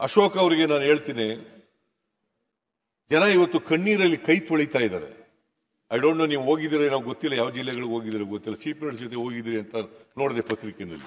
ಅಶೋಕ್ ಅವರಿಗೆ ನಾನು ಹೇಳ್ತೀನಿ ಜನ ಇವತ್ತು ಕಣ್ಣೀರಲ್ಲಿ ಕೈ ತೊಳಿತಾ ಇದ್ದಾರೆ ಐ ಡೋಂಟ್ ನೋ ನೀವು ಹೋಗಿದ್ದೀರಾ ನಾವು ಗೊತ್ತಿಲ್ಲ ಯಾವ ಜಿಲ್ಲೆಗಳಿಗೆ ಹೋಗಿದ್ದೀರಾ ಗೊತ್ತಿಲ್ಲ ಚೀಫ್ ಮಿನಿಸ್ಟರ್ ಜೊತೆ ಹೋಗಿದ್ದೀರಿ ಅಂತ ನೋಡಿದೆ ಪತ್ರಿಕೆಯಲ್ಲಿ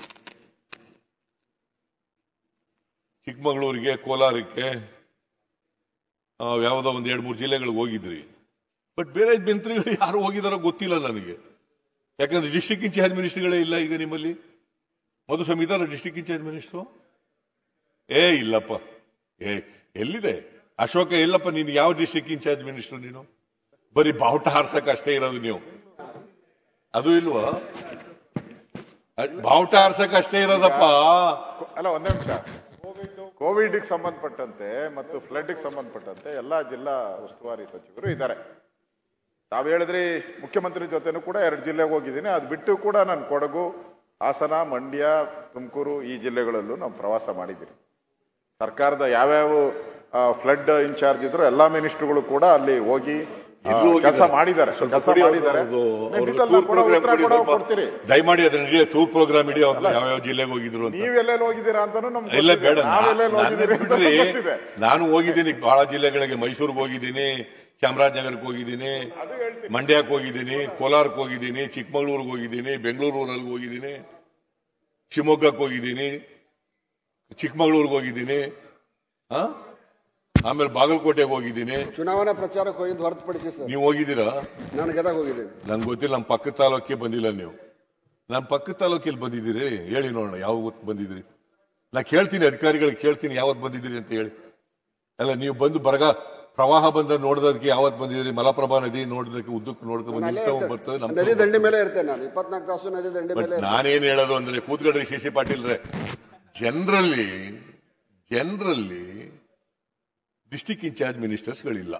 ಚಿಕ್ಕಮಗಳೂರಿಗೆ ಕೋಲಾರಕ್ಕೆ ಆ, ಯಾವುದೋ ಒಂದ್ ಎರಡು ಮೂರು ಜಿಲ್ಲೆಗಳಿಗೆ ಹೋಗಿದ್ರಿ ಬಟ್ ಬೇರೆ ಮಂತ್ರಿಗಳು ಯಾರು ಹೋಗಿದಾರೋ ಗೊತ್ತಿಲ್ಲ ನನಗೆ ಯಾಕಂದ್ರೆ ಡಿಸ್ಟ್ರಿಕ್ಟ್ ಇನ್ಚಾರ್ಜ್ ಮಿನಿಸ್ಟರ್ಗಳೇ ಇಲ್ಲ ಈಗ ನಿಮ್ಮಲ್ಲಿ ಮಧುಸ್ವಾಮಿ ಇದಾರ ಡಿಸ್ಟ್ರಿಕ್ಟ್ ಇನ್ಚಾರ್ಜ್ ಮಿನಿಸ್ಟರ್ ಏ ಇಲ್ಲಪ್ಪ ಏ ಎಲ್ಲಿದೆ ಅಶೋಕ ಎಲ್ಲಪ್ಪ ನೀನು ಯಾವ ಡಿಸ್ಟ್ರಿಕ್ಟ್ ಇನ್ಚಾರ್ಜ್ ಮಿನಿಸ್ಟರ್ ನೀನು ಬರೀ ಬಾವುಟ ಹಾರ್ಸಕ್ ಅಷ್ಟೇ ಇರೋದು ನೀವು ಅದು ಇಲ್ವಾ ಅದ್ ಬಾವುಟ ಹಾರ್ಸಕ್ ಅಷ್ಟೇ ಇರೋದಪ್ಪ ಅಲ್ಲ ಒಂದೇ ನಿಮಿಷ ಕೋವಿಡ್ ಸಂಬಂಧಪಟ್ಟಂತೆ ಮತ್ತು ಫ್ಲಡ್ ಸಂಬಂಧಪಟ್ಟಂತೆ ಎಲ್ಲಾ ಜಿಲ್ಲಾ ಉಸ್ತುವಾರಿ ಸಚಿವರು ಇದ್ದಾರೆ ತಾವ್ ಹೇಳಿದ್ರಿ ಮುಖ್ಯಮಂತ್ರಿ ಜೊತೆನೂ ಕೂಡ ಎರಡು ಜಿಲ್ಲೆಗೆ ಹೋಗಿದ್ದೀನಿ ಅದು ಬಿಟ್ಟು ಕೂಡ ನಾನು ಕೊಡಗು ಹಾಸನ ಮಂಡ್ಯ ತುಮಕೂರು ಈ ಜಿಲ್ಲೆಗಳಲ್ಲೂ ನಾವು ಪ್ರವಾಸ ಮಾಡಿದ್ದೀರಿ ಸರ್ಕಾರದ ಯಾವ್ಯಾವ ಫ್ಲಡ್ ಇನ್ಚಾರ್ಜ್ ಇದ್ರು ಎಲ್ಲಾ ಮಿನಿಸ್ಟರ್ಗಳು ಕೂಡ ಅಲ್ಲಿ ಹೋಗಿ ಎಲ್ಲೂ ಹೋಗಿದ್ದಾರೆ. ಕೆಲಸ ಮಾಡಿದ್ದಾರೆ ಸ್ವಲ್ಪ ಕೆಲಸ ಕೊಡಿ ಮಾಡಿದ್ದಾರೆ ಅವ್ರದ್ದು- ನೀವು ಅವ್ರದ್ದು detail tour ಕೂಡ program ಉತ್ತರ ಕೊಡಿ ಕೂಡ ಸ್ವಲ್ಪ. ಕೊಡ್ತೀರಿ ದಯಮಾಡಿ ಅದನ್ನ ಇಡೀ ಟೂರ್ ಪ್ರೋಗ್ರಾಮ್ ಇಡೀ ಅವ್ರು ಯಾವ ಜಿಲ್ಲೆಗೆ ಹೋಗಿದ್ರು ಅಂತ ನೀವ್ ಎಲ್ಲೆಲ್ಲಿ ಹೋಗಿದ್ದೀರಾ ಅಂತಾನು ನಮ್ಗೆ ಇಲ್ಲ ಬೇಡ ಗೊತ್ತಿದೆ. ನಾವ್ ಎಲ್ಲೆಲ್ಲಿ ನಾ- ಹೋಗಿದ್ದೀರಿ ನನ್ನ ಅಂತ ಬಿಟ್ರೆ ಗೊತ್ತಿದೆ. ನಾನು ಹೋಗಿದ್ದೀನಿ ಬಹಳ ಜಿಲ್ಲೆಗಳಿಗೆ ಮೈಸೂರಿಗೆ ಹೋಗಿದ್ದೀನಿ ಚಾಮರಾಜನಗರಕ್ಕೆ ಹೋಗಿದ್ದೀನಿ ಅದು ಹೇಳ್ತೀನಿ ಮಂಡ್ಯಕ್ಕೆ ಹೋಗಿದ್ದೀನಿ ಕೋಲಾರಕ್ಕೆ ಹೋಗಿದ್ದೀನಿ ಚಿಕ್ಕಮಗಳೂರಿಗೆ ಹೋಗಿದ್ದೀನಿ ಬೆಂಗಳೂರಲ್ಲಿ ಹೋಗಿದ್ದೀನಿ ಶಿವಮೊಗ್ಗಕ್ಕೆ ಹೋಗಿದ್ದೀನಿ ಚಿಕ್ಕಮಗಳೂರಿಗೆ ಹೋಗಿದ್ದೀನಿ ಆ? ಆಮೇಲೆ ಬಾಗಲಕೋಟೆಗೆ ಹೋಗಿದ್ದೀನಿ ಚುನಾವಣಾ ಪ್ರಚಾರಕ್ಕೆ ಹೋಗಿದ್ದು ಹೊರತುಪಡಿಸಿ ಸರ್ ನೀವು ಹೋಗಿದ್ದೀರಾ ನಾನು ಗದಗ ಹೋಗಿದ್ದೀನಿ ನನ್ಗೆ ಗೊತ್ತಿಲ್ಲ ನಮ್ಮ ಪಕ್ಕದ ತಾಲೂಕಿಗೆ ಬಂದಿಲ್ಲ ನೀವು ನಮ್ಮ ಪಕ್ಕದ ತಾಲೂಕಿಗೆ ಬಂದಿದ್ದೀರಿ ಹೇಳಿ ನೋಡೋಣ ಯಾವ ಹೊತ್ತು ಬಂದಿದ್ರಿ ನಾ ಕೇಳ್ತೀನಿ ಅಧಿಕಾರಿಗಳಿಗೆ ಕೇಳ್ತೀನಿ ಯಾವತ್ತು ಬಂದಿದ್ದೀರಿ ಅಂತ ಹೇಳಿ ಅಲ್ಲ ನೀವು ಬಂದು ಬರಗ ಪ್ರವಾಹ ಬಂದ ನೋಡೋದಕ್ಕೆ ಯಾವತ್ತು ಬಂದಿದ್ದೀರಿ ಮಲಪ್ರಭಾ ನದಿ ನೋಡೋದಕ್ಕೆ ಉದ್ದಕ್ಕೆ ನೋಡ್ಕೊಂಡು ನಾನು ಅಲ್ಲೇ ನಿಂತ ಇರ್ತೇನೆ. ಬರ್ತದೆ ನಮ್ಮ ನದಿ ದಂಡಿ ಮೇಲೆ ಇರ್ತೇನೆ ನಾನು ಇಪ್ಪತ್ನಾಲ್ಕು ತಾಸು ನದಿ ದಂಡಿ ಬಟ್ ಮೇಲೆ ಇರ್ತೇನೆ. ನಾನೇನ್ ಹೇಳೋದು ಅಂದ್ರೆ ಕೂತ್ಕೊಳ್ರಿ ಶಶಿ ಪಾಟೀಲ್ರೆ ಜನರಲ್ಲಿ ಜನರಲ್ಲಿ ಡಿಸ್ಟಿಕ್ ಇನ್ಚಾರ್ಜ್ ಮಿನಿಸ್ಟರ್ಸ್ಗಳಿಲ್ಲ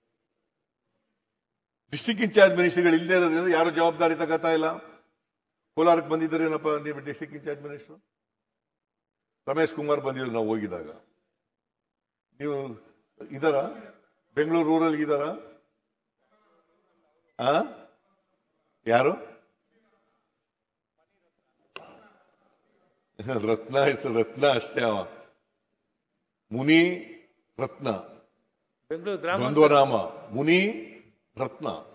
ಡಿಸ್ಟಿಕ್ ಇನ್ಚಾರ್ಜ್ ಮಿನಿಸ್ಟರ್ಗಳು ಇಲ್ಲದೆ ಇರೋದ್ರಿಂದ ಯಾರು ಜವಾಬ್ದಾರಿ ತಗೋತಾ ಇಲ್ಲ ಕೋಲಾರಕ್ಕೆ ಬಂದಿದ್ದೀರೇನಪ್ಪ ನೀವು district in charge minister Ramesh Kumar ಬಂದಿದ್ರು ನಾವು ಹೋಗಿದಾಗ ನೀವು ಇದಾರ ಬೆಂಗಳೂರು ರೂರಲ್ ಇದಾರ ಆ ಯಾರು ರತ್ನ ಇರ್ತದೆ ರತ್ನ ಅಷ್ಟೇ ಅವ ಮುನಿ ರತ್ನ ಬೆಂಗಳೂರು ಗ್ರಾಮ ದ್ವಂದ್ವನಾಮ ಮುನಿ ರತ್ನ